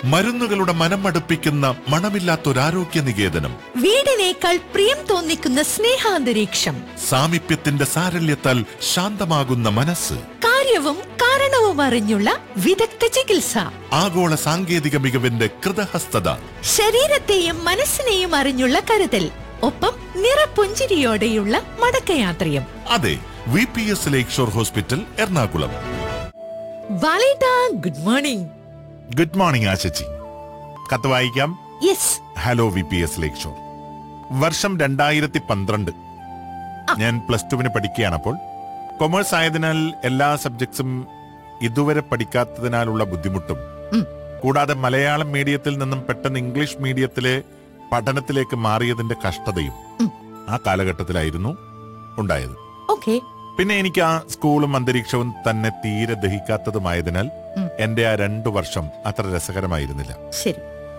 മരുന്നുകളുടെ മനമടുപ്പിക്കുന്ന മണമില്ലാത്തൊരാരോഗ്യ നികേതനം വീടിനേക്കാൾ പ്രിയം തോന്നിക്കുന്ന സ്നേഹാന്തരീക്ഷം സാമീപ്യത്തിന്റെ സാരല്യത്താൽ ശാന്തമാകുന്ന മനസ്സ് കാര്യവും കാരണവും അറിഞ്ഞുള്ള വിദഗ്ധ ചികിത്സ ആഗോള സാങ്കേതിക മികവിന്റെ കൃതഹസ്തത ശരീരത്തെയും മനസ്സിനെയും അറിഞ്ഞുള്ള കരുതൽ ഒപ്പം നിറപുഞ്ചിരിയോടെയുള്ള മടക്കയാത്രയും അതെ V P S lake shore hospital Ernakulam വാലേട്ട ഗുഡ് മോർണിംഗ് ഗുഡ് മോർണിംഗ് ആശച്ചി കത്ത് വായിക്കാം yes hello V P S lake shore വർഷം രണ്ടായിരത്തി പന്ത്രണ്ട് ഞാൻ പ്ലസ് ടുവിന് പഠിക്കുകയാണ് അപ്പോൾ കൊമേഴ്സ് ആയതിനാൽ എല്ലാ സബ്ജക്ട്സും ഇതുവരെ പഠിക്കാത്തതിനാലുള്ള ബുദ്ധിമുട്ടും ഉം. കൂടാതെ മലയാളം മീഡിയത്തിൽ നിന്നും പെട്ടെന്ന് ഇംഗ്ലീഷ് മീഡിയത്തിലെ പഠനത്തിലേക്ക് മാറിയതിന്റെ കഷ്ടതയും ഉം. ആ കാലഘട്ടത്തിലായിരുന്നു ഉണ്ടായത് ഓക്കെ പിന്നെ എനിക്ക് ആ സ്കൂളും അന്തരീക്ഷവും തന്നെ തീരെ ദഹിക്കാത്തതുമായതിനാൽ ഉം. എന്റെ ആ രണ്ടു വർഷം അത്ര രസകരമായിരുന്നില്ല ശരി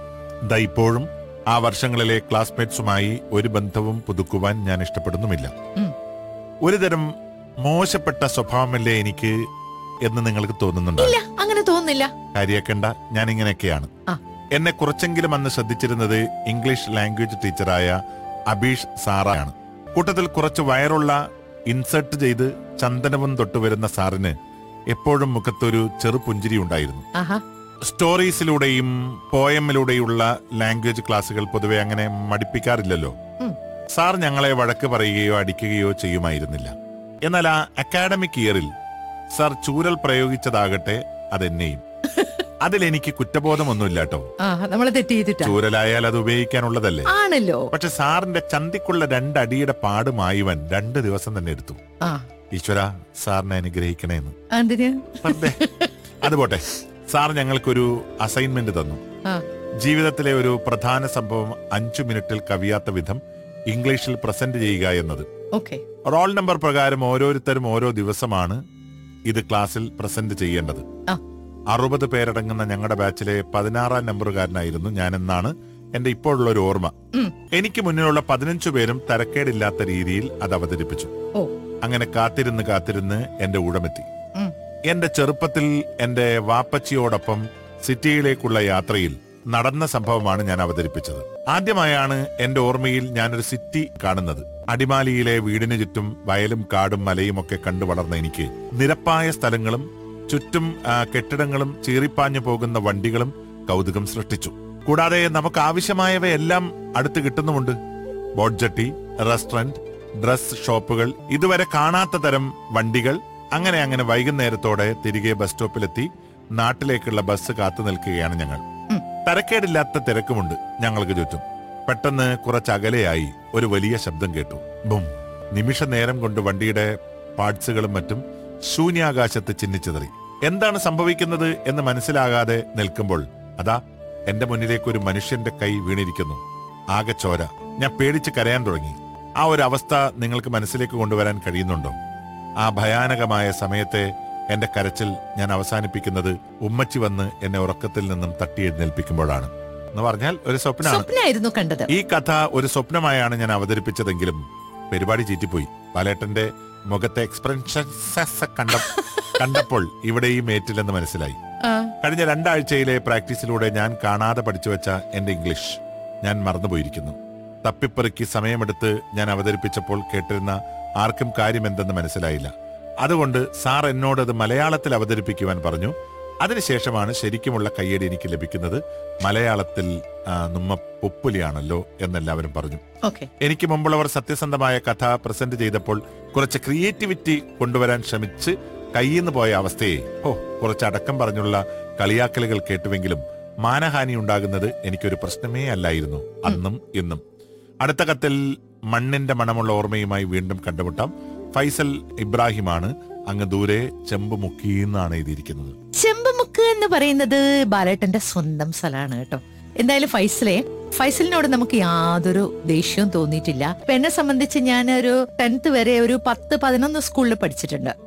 ദാ ഇപ്പോഴും ആ വർഷങ്ങളിലെ ക്ലാസ്മേറ്റ്സുമായി ഒരു ബന്ധവും പുതുക്കുവാൻ ഞാൻ ഇഷ്ടപ്പെടുന്നുമില്ല ഉം. ഒരുതരം മോശപ്പെട്ട സ്വഭാവമല്ലേ എനിക്ക് എന്ന് നിങ്ങൾക്ക് തോന്നുന്നുണ്ടോ ഇല്ല അങ്ങനെ തോന്നുന്നില്ല കാര്യാക്കണ്ട ഞാൻ ഇങ്ങനെയൊക്കെയാണ് ആ. എന്നെ കുറച്ചെങ്കിലും അന്ന് ശ്രദ്ധിച്ചിരുന്നത് ഇംഗ്ലീഷ് ലാംഗ്വേജ് ടീച്ചറായ അബീഷ് സാറാണ് കൂട്ടത്തിൽ കുറച്ച് വയറുള്ള ഇൻസർട്ട് ചെയ്ത് ചന്ദനവും തൊട്ടുവരുന്ന സാറിന് എപ്പോഴും മുഖത്തൊരു ചെറു പുഞ്ചിരി ഉണ്ടായിരുന്നു ആഹാ സ്റ്റോറീസിലൂടെയും പോയമിലൂടെയുള്ള ലാംഗ്വേജ് ക്ലാസ്സുകൾ പൊതുവെ അങ്ങനെ മടിപ്പിക്കാറില്ലല്ലോ ഉം. സാർ ഞങ്ങളെ വഴക്ക് പറയുകയോ അടിക്കുകയോ ചെയ്യുമായിരുന്നില്ല എന്നാൽ ആ അക്കാഡമിക് ഇയറിൽ സാർ ചൂരൽ പ്രയോഗിച്ചതാകട്ടെ അതെന്നെയും അതിലെനിക്ക് കുറ്റബോധമൊന്നുമില്ല കേട്ടോ ആ നമ്മളെ തെറ്റ് ചെയ്തിട്ടാ ചൂരലായാൽ അത് ഉപയോഗിക്കാനുള്ളതല്ലേ ആണല്ലോ പക്ഷെ സാറിന്റെ ചന്തിക്കുള്ള രണ്ടടിയുടെ പാടുമായവൻ രണ്ട് ദിവസം തന്നെ എടുത്തു ആ ഈശ്വര സാറിനെ അനുഗ്രഹിക്കണേന്ന് അതിന് വെറുതെ. അത് പോട്ടെ സാർ ഞങ്ങൾക്കൊരു അസൈൻമെന്റ് തന്നു ആ ജീവിതത്തിലെ ഒരു പ്രധാന സംഭവം അഞ്ചു മിനിറ്റിൽ കവിയാത്ത വിധം ഇംഗ്ലീഷിൽ പ്രസന്റ് ചെയ്യുക എന്നത് ഓക്കെ റോൾ നമ്പർ പ്രകാരം ഓരോരുത്തരും ഓരോ ദിവസമാണ് ഇത് ക്ലാസ്സിൽ പ്രസന്റ് ചെയ്യേണ്ടത് ആ അറുപത് പേരടങ്ങുന്ന ഞങ്ങളുടെ ബാച്ചിലെ പതിനാറാം നമ്പറുകാരനായിരുന്നു ഞാനെന്നാണ് എന്റെ ഇപ്പോഴുള്ള ഒരു ഓർമ്മ ഉം. എനിക്ക് മുന്നിലുള്ള പതിനഞ്ചു പേരും തരക്കേടില്ലാത്ത രീതിയിൽ അത് അവതരിപ്പിച്ചു ഓ അങ്ങനെ കാത്തിരുന്ന് കാത്തിരുന്ന് എന്റെ ഊഴമെത്തി ഉം. എന്റെ ചെറുപ്പത്തിൽ എന്റെ വാപ്പച്ചിയോടൊപ്പം സിറ്റിയിലേക്കുള്ള യാത്രയിൽ നടന്ന സംഭവമാണ് ഞാൻ അവതരിപ്പിച്ചത് ആദ്യമായാണ് എന്റെ ഓർമ്മയിൽ ഞാനൊരു സിറ്റി കാണുന്നത് അടിമാലിയിലെ വീടിന് ചുറ്റും വയലും കാടും മലയും ഒക്കെ കണ്ടു വളർന്ന എനിക്ക് നിരപ്പായ സ്ഥലങ്ങളും ചുറ്റും ആ, കെട്ടിടങ്ങളും ചീറിപ്പാഞ്ഞു പോകുന്ന വണ്ടികളും കൗതുകം സൃഷ്ടിച്ചു കൂടാതെ നമുക്ക് ആവശ്യമായവയെല്ലാം അടുത്ത് കിട്ടുന്നുമുണ്ട് ബോട്ട് ജട്ടി റെസ്റ്റോറന്റ് ഡ്രസ് ഷോപ്പുകൾ ഇതുവരെ കാണാത്ത തരം വണ്ടികൾ അങ്ങനെ അങ്ങനെ വൈകുന്നേരത്തോടെ തിരികെ ബസ് സ്റ്റോപ്പിലെത്തി നാട്ടിലേക്കുള്ള ബസ് കാത്തു നിൽക്കുകയാണ് ഞങ്ങൾ ഉം. തരക്കേടില്ലാത്ത തിരക്കുമുണ്ട് ഞങ്ങൾക്ക് ചുറ്റും പെട്ടെന്ന് കുറച്ച് അകലെയായി ഒരു വലിയ ശബ്ദം കേട്ടു ബും നിമിഷ നേരം കൊണ്ട് വണ്ടിയുടെ പാർട്സുകളും മറ്റും ശൂന്യാകാശത്ത് ചിന്നിച്ചിതറി എന്താണ് സംഭവിക്കുന്നത് എന്ന് മനസ്സിലാകാതെ നിൽക്കുമ്പോൾ അതാ എന്റെ മുന്നിലേക്ക് ഒരു മനുഷ്യന്റെ കൈ വീണിരിക്കുന്നു ആകെ ചോര ഞാൻ പേടിച്ച് കരയാൻ തുടങ്ങി ആ ഒരു അവസ്ഥ നിങ്ങൾക്ക് മനസ്സിലേക്ക് കൊണ്ടുവരാൻ കഴിയുന്നുണ്ടോ ആ ഭയാനകമായ സമയത്തെ എന്റെ കരച്ചിൽ ഞാൻ അവസാനിപ്പിക്കുന്നത് ഉമ്മച്ചി വന്ന് എന്നെ ഉറക്കത്തിൽ നിന്നും തട്ടി എഴുന്നേൽപ്പിക്കുമ്പോഴാണ് എന്ന് പറഞ്ഞാൽ ഒരു സ്വപ്നമാണ് സ്വപ്നായിരുന്നു കണ്ടത് ഈ കഥ ഒരു സ്വപ്നമായാണ് ഞാൻ അവതരിപ്പിച്ചതെങ്കിലും പരിപാടി ചീറ്റിപ്പോയി പാലേട്ടന്റെ മുഖത്തെ എക്സ്പ്രഷൻസ് കണ്ട കണ്ടപ്പോൾ ഇവിടെയും ഏറ്റില്ലെന്ന് മനസ്സിലായി ആ, കഴിഞ്ഞ രണ്ടാഴ്ചയിലെ പ്രാക്ടീസിലൂടെ ഞാൻ കാണാതെ പഠിച്ചു വെച്ച എന്റെ ഇംഗ്ലീഷ് ഞാൻ മറന്നുപോയിരിക്കുന്നു തപ്പിപ്പെറുക്കി സമയമെടുത്ത് ഞാൻ അവതരിപ്പിച്ചപ്പോൾ കേട്ടിരുന്ന ആർക്കും കാര്യമെന്തെന്ന് മനസ്സിലായില്ല അതുകൊണ്ട് സാർ എന്നോട് അത് മലയാളത്തിൽ അവതരിപ്പിക്കുവാൻ പറഞ്ഞു അതിനുശേഷമാണ് ശരിക്കുമുള്ള കയ്യടി എനിക്ക് ലഭിക്കുന്നത് മലയാളത്തിൽ ആ, നമ്മ പൊപ്പുലിയാണല്ലോ എന്നെല്ലാവരും പറഞ്ഞു ഓക്കെ എനിക്ക് മുമ്പുള്ളവർ സത്യസന്ധമായ കഥ പ്രസന്റ് ചെയ്തപ്പോൾ കുറച്ച് ക്രിയേറ്റിവിറ്റി കൊണ്ടുവരാൻ ശ്രമിച്ച് കയ്യിന്ന് പോയ അവസ്ഥയെ ഓ കുറച്ച് അടക്കം പറഞ്ഞുള്ള കളിയാക്കലുകൾ കേട്ടുവെങ്കിലും മാനഹാനി ഉണ്ടാകുന്നത് എനിക്കൊരു പ്രശ്നമേ അല്ലായിരുന്നു അന്നും ഇന്നും അടുത്ത കത്തിൽ മണ്ണിന്റെ മണമുള്ള ഓർമ്മയുമായി വീണ്ടും കണ്ടുമുട്ടാം ഫൈസൽ ഇബ്രാഹിമാണ് അങ്ങ് ദൂരെ ചെമ്പ് മുക്കിയെന്നാണ് എഴുതിയിരിക്കുന്നത് ചെമ്പമുക്ക് എന്ന് പറയുന്നത് ബാലേട്ടന്റെ സ്വന്തം സ്ഥലമാണ് കേട്ടോ എന്തായാലും ഫൈസലെ ഫൈസലിനോട് നമുക്ക് യാതൊരു ദേഷ്യവും തോന്നിയിട്ടില്ല ഇപ്പൊ എന്നെ സംബന്ധിച്ച് ഞാൻ ഒരു ടെൻത്ത് വരെ ഒരു പത്ത് പതിനൊന്ന് സ്കൂളിൽ പഠിച്ചിട്ടുണ്ട്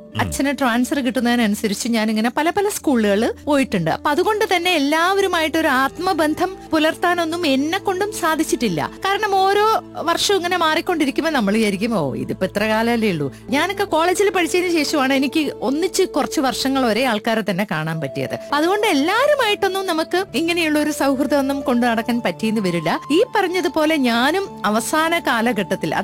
അച്ഛന് ട്രാൻസ്ഫർ കിട്ടുന്നതിനനുസരിച്ച് ഞാൻ ഇങ്ങനെ പല പല സ്കൂളുകൾ പോയിട്ടുണ്ട് അപ്പൊ അതുകൊണ്ട് തന്നെ എല്ലാവരുമായിട്ട് ഒരു ആത്മബന്ധം പുലർത്താനൊന്നും എന്നെ കൊണ്ടും സാധിച്ചിട്ടില്ല കാരണം ഓരോ വർഷവും ഇങ്ങനെ മാറിക്കൊണ്ടിരിക്കുമ്പോൾ നമ്മൾ വിചാരിക്കും ഓ ഇതിപ്പോ ഇത്ര കാലമല്ലേ ഉള്ളൂ ഞാനൊക്കെ കോളേജിൽ പഠിച്ചതിന് ശേഷമാണ് എനിക്ക് ഒന്നിച്ച് കുറച്ച് വർഷങ്ങൾ ഒരേ ആൾക്കാരെ തന്നെ കാണാൻ പറ്റിയത് അപ്പൊ അതുകൊണ്ട് എല്ലാവരുമായിട്ടൊന്നും നമുക്ക് ഇങ്ങനെയുള്ള ഒരു സൗഹൃദമൊന്നും കൊണ്ടു നടക്കാൻ പറ്റിയെന്ന് വരില്ല ഈ പറഞ്ഞതുപോലെ ഞാനും അവസാന കാലഘട്ടത്തിൽ